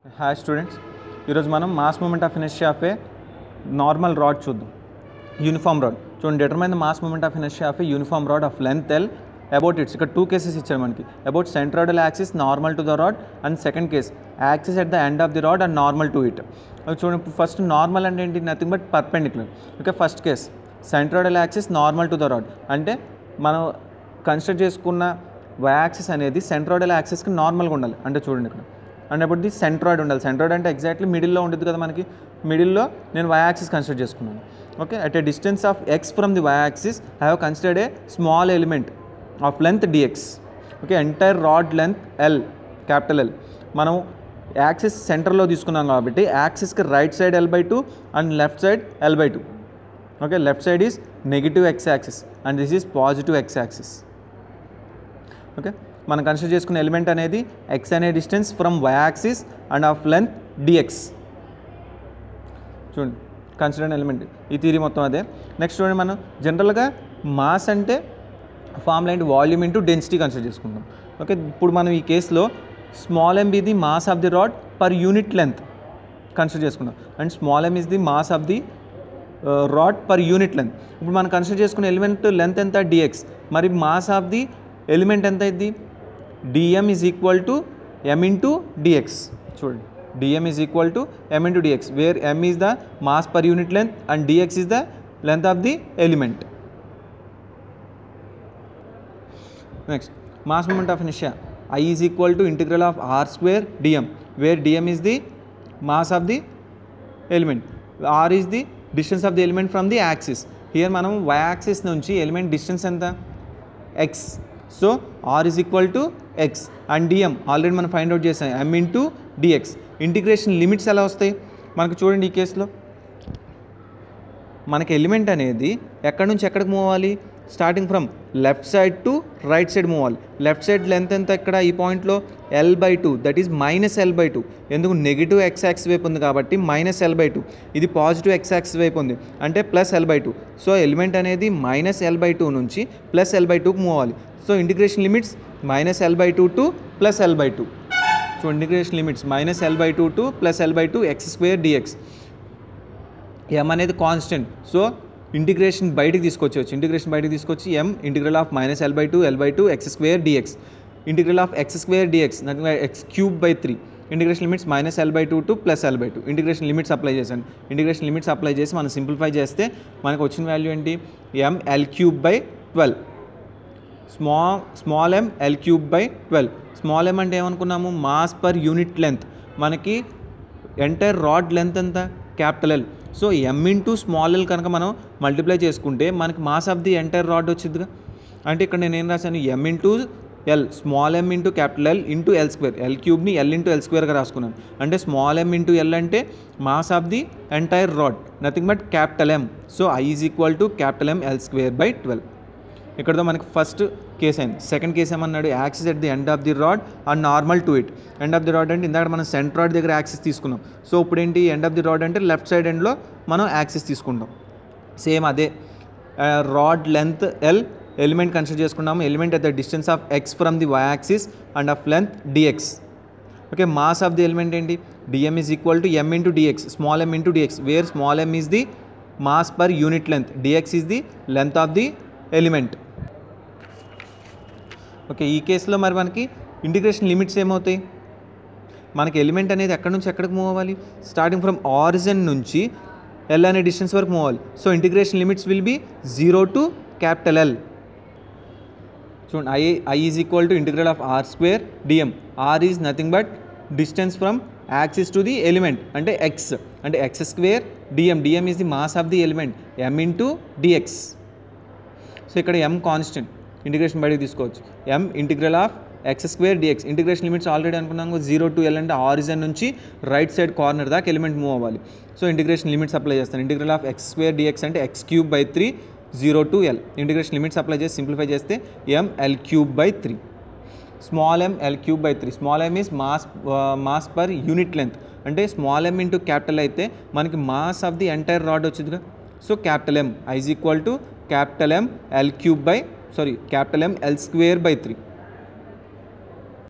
hi students ఈరోజు మనం mass moment of inertia of a normal rod చూద్దాం uniform rod చూడండి determine the mass moment of inertia of a uniform rod of length L about its ఇక్కడ two cases ఇచ్చారు మనకి about centroidal axis normal to the rod and second case axis at the end of the rod and normal to it చూడండి first normal అంటే ఏంటి nothing but perpendicular okay first case centroidal axis normal to the rod అంటే మనం consider చేసుకున్న axis అనేది centroidal యాక్సిస్కి నార్మల్గా ఉండాలి అంటే చూడండి ఇక్కడ అంటే అప్పుడు ది సెంట్రాయిడ్ ఉండాలి సెంట్రాయిడ్ అంటే ఎగ్జాక్ట్లీ మిడిల్లో ఉంటుంది కదా మనకి మిడిల్లో నేను వై యాక్సిస్ కన్సిడర్ చేసుకున్నాను okay at a distance of X from the Y axis I have considered a small element of length dx okay entire rod length L capital L మనం axis సెంటర్లో తీసుకున్నాం కాబట్టి యాక్సిస్కి right side L by two and left side L by two okay left side is negative X axis and this is positive X axis okay మనం consider చేసుకున్న element అనేది X అనే distance from Y axis and of length dx చూడండి consider element ఈ theory మొత్తం అదే next చూడండి మనం జనరల్గా మాస్ అంటే ఫార్ములా ఏంటి వాల్యూమ్ ఇంటూ డెన్సిటీ కన్సిడర్ చేసుకుంటాం ఓకే ఇప్పుడు మనం ఈ కేసులో small M the mass of the rod per unit length consider చేసుకున్నాం and small M is the mass of the rod per unit length ఇప్పుడు మనం కన్సిడర్ చేసుకున్న ఎలిమెంట్ లెంత్ ఎంత డిఎక్స్ మరి మాస్ ఆఫ్ ది ఎలిమెంట్ ఎంత అయింది dm is equal to M into dx చూడండి dm is equal to M into dx where M is the mass per unit length and dx is the length of the element next mass moment of ఇనిషియా I is equal to integral of R square dm where dm is the mass of the element R is the distance of the element from the axis here మనం Y axis నుంచి element distance ఎంత X so R is equal to X and dm already మనం find out చేసాం M into dx integration limits ఎలా వస్తాయి మనకు చూడండి ఈ కేసులో మనకి ఎలిమెంట్ అనేది ఎక్కడి నుంచి ఎక్కడికి మూవ్ అవ్వాలి starting from left side to right side move అవ్వాలి లెఫ్ట్ సైడ్ లెంత్ ఎంత ఇక్కడ ఈ పాయింట్లో L by two that is minus L by two ఎందుకు నెగిటివ్ ఎక్స్ యాక్స్ వైపు ఉంది కాబట్టి మైనస్ ఎల్ బై టూ ఇది పాజిటివ్ ఎక్స్ యాక్స్ వైపు ఉంది అంటే plus L by two so element అనేది మైనస్ ఎల్ బై టూ నుంచి ప్లస్ ఎల్ బై టూకి మూవ్ అవ్వాలి so integration limits minus L by two to plus L by two so integration limits minus L by two to plus L by two X square dx M అనేది constant so integration బయటికి తీసుకొచ్చేవచ్చు integration బయటికి తీసుకొచ్చి M integral of minus L by two L by two X square dx integral of X square dx X cube by three integration limits minus L by two to plus L by two integration limits apply చేశాను integration limits apply చేసి మనం simplify చేస్తే మనకు వచ్చిన value ఏంటి M L cube by twelve small small M L cube by twelve small M అంటే ఏమనుకున్నాము mass per unit length మనకి ఎంటైర్ రాడ్ లెంత్ ఎంత capital L so M into small L కనుక మనం మల్టిప్లై చేసుకుంటే మనకి mass of the entire rod వచ్చిందిగా అంటే ఇక్కడ నేను ఏం రాశాను M into L small M into capital L into L square L క్యూబ్ని L into L స్క్వేర్గా రాసుకున్నాను అంటే స్మాల్ ఎమ్ ఇంటూ ఎల్ అంటే mass of the entire rod nothing but capital M so I is equal to capital M L square by twelve ఇక్కడతో మనకి first case అయింది second case ఏమన్నాడు axis at the end of the rod and normal to it end of the rod అంటే ఇందాక మనం centre rod దగ్గర axis తీసుకున్నాం so ఇప్పుడు ఏంటి ఎండ్ ఆఫ్ ది రాడ్ అంటే లెఫ్ట్ సైడ్ ఎండ్లో మనం యాక్సిస్ తీసుకుంటాం సేమ్ అదే rod length L element consider చేసుకున్నాము element at the distance of X from the Y axis and of length dx okay mass of the element ఏంటి dm is equal to M into dx small M into dx where small M is the mass per unit length dx is the length of the element okay ఈ కేసులో మరి మనకి integration limits ఏమవుతాయి మనకి element అనేది ఎక్కడి నుంచి ఎక్కడికి మూవ్ అవ్వాలి స్టార్టింగ్ ఫ్రమ్ ఆరిజిన్ నుంచి ఎల్ అనే డిస్టెన్స్ వరకు మూవ్ అవ్వాలి so integration limits will be zero to capital L చూడండి I I is equal to integral of R square dm R is nothing but distance from axis to the element అంటే X అంటే X square dm dm is the mass of the element M into dx so ఇక్కడ M constant integration బయటకు తీసుకోవచ్చు M integral of X square dx integration limits already అనుకున్నాము zero to L అంటే origin నుంచి right side corner దాకా element move అవ్వాలి so integration limits apply చేస్తాను integral of X square dx అంటే X cube by three zero to L integration limits apply చేసి simplify చేస్తే M L cube by three small M L cube by three small M is mass mass per unit length అంటే small M into capital అయితే మనకి mass of the entire rod వచ్చిందిగా so capital M is equal to capital M L cube by sorry capital M L square by three